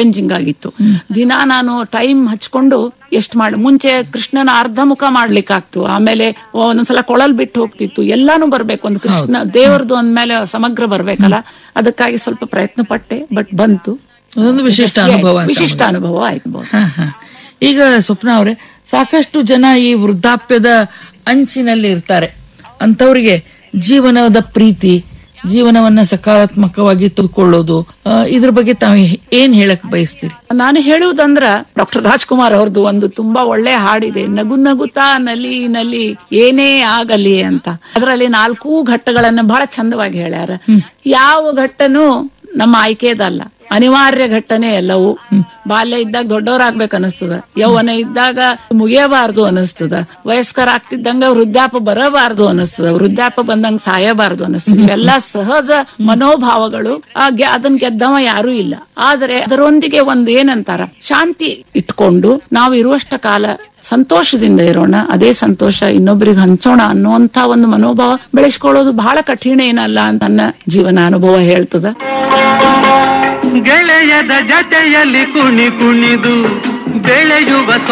Challenging ಆಗಿತ್ತು ದಿನ ನಾನು ಟೈಮ್ ಹಚ್ಕೊಂಡು ಎಷ್ಟ್ ಮಾಡಿ ಮುಂಚೆ ಕೃಷ್ಣನ ಅರ್ಧ ಮುಖ ಮಾಡ್ಲಿಕ್ಕೆ ಆಗ್ತು ಆಮೇಲೆ ಒಂದೊಂದ್ಸಲ ಕೊಳಲ್ ಬಿಟ್ಟು ಹೋಗ್ತಿತ್ತು ಎಲ್ಲಾನು ಬರ್ಬೇಕು ಒಂದು ಕೃಷ್ಣ ದೇವರದು ಅಂದ್ಮೇಲೆ ಸಮಗ್ರ ಬರ್ಬೇಕಲ್ಲ ಅದಕ್ಕಾಗಿ ಸ್ವಲ್ಪ ಪ್ರಯತ್ನ ಪಟ್ಟೆ ಬಟ್ ಬಂತು ಅದೊಂದು ವಿಶಿಷ್ಟ ಅನುಭವ ಅಂತ ವಿಶಿಷ್ಟ ಅನುಭವ ಆಯ್ತು ಹ, ಹ. ಈಗ ಸ್ವಪ್ನ ಅವರೇ ಸಾಕಷ್ಟು ಜನ ಈ ವೃದ್ಧಾಪ್ಯದ ಅಂಚಿನಲ್ಲಿ ಇರ್ತಾರೆ ಅಂತವರಿಗೆ ಜೀವನದ ಪ್ರೀತಿ ಜೀವನವನ್ನ ಸಕಾರಾತ್ಮಕವಾಗಿ ತೆಗೆದುಕೊಳ್ಳೋದು ಆ, ಇದ್ರ ಬಗ್ಗೆ ತಾವು ಏನ್ ಹೇಳಕ್ ಬಯಸ್ತೀರಿ ನಾನು ಹೇಳುವುದಂದ್ರ ಡಾಕ್ಟರ್ ರಾಜ್ಕುಮಾರ್ ಅವ್ರದ್ದು ಒಂದು ತುಂಬಾ ಒಳ್ಳೆ ಹಾಡಿದೆ ನಗು ನಗುತ್ತಾ ನಲಿ ನಲಿ ಏನೇ ಆಗಲಿ ಅಂತ ಅದರಲ್ಲಿ ನಾಲ್ಕೂ ಘಟ್ಟಗಳನ್ನ ಬಹಳ ಚಂದವಾಗಿ ಹೇಳ್ಯಾರ ಯಾವ ಘಟ್ಟನೂ ನಮ್ಮ ಆಯ್ಕೆದಲ್ಲ ಅನಿವಾರ್ಯ ಘಟ್ಟನೆ ಎಲ್ಲವೂ ಬಾಲ್ಯ ಇದ್ದಾಗ ದೊಡ್ಡವರಾಗ್ಬೇಕು ಅನಿಸ್ತದ ಯೌವನ ಇದ್ದಾಗ ಮುಗಿಯಬಾರ್ದು ಅನಿಸ್ತದ ವಯಸ್ಕರ ಆಗ್ತಿದ್ದಂಗ ವೃದ್ಧಾಪ ಬರಬಾರ್ದು ಅನಿಸ್ತದ ವೃದ್ಧಾಪ ಬಂದಂಗ ಸಾಯಬಾರ್ದು ಅನಿಸ್ತದ ಎಲ್ಲ ಸಹಜ ಮನೋಭಾವಗಳು ಆ ಗೆ- ಅದನ್ ಗೆದ್ದವ ಯಾರೂ ಇಲ್ಲ ಆದ್ರೆ ಅದರೊಂದಿಗೆ ಒಂದು ಏನಂತಾರ ಶಾಂತಿ ಇಟ್ಕೊಂಡು ನಾವು ಇರುವಷ್ಟ ಕಾಲ ಸಂತೋಷದಿಂದ ಇರೋಣ ಅದೇ ಸಂತೋಷ ಇನ್ನೊಬ್ಬರಿಗೆ ಹಂಚೋಣ ಅನ್ನುವಂತ ಒಂದು ಮನೋಭಾವ ಬೆಳೆಸ್ಕೊಳ್ಳೋದು ಬಹಳ ಕಠಿಣ ಏನಲ್ಲ ಅಂತ ನನ್ನ ಜೀವನ ಅನುಭವ ಹೇಳ್ತದ ಗೆಳೆಯದ ಜತೆಯಲ್ಲಿ ಕುಣಿ ಕುಣಿದು ಬೆಳೆಯುವ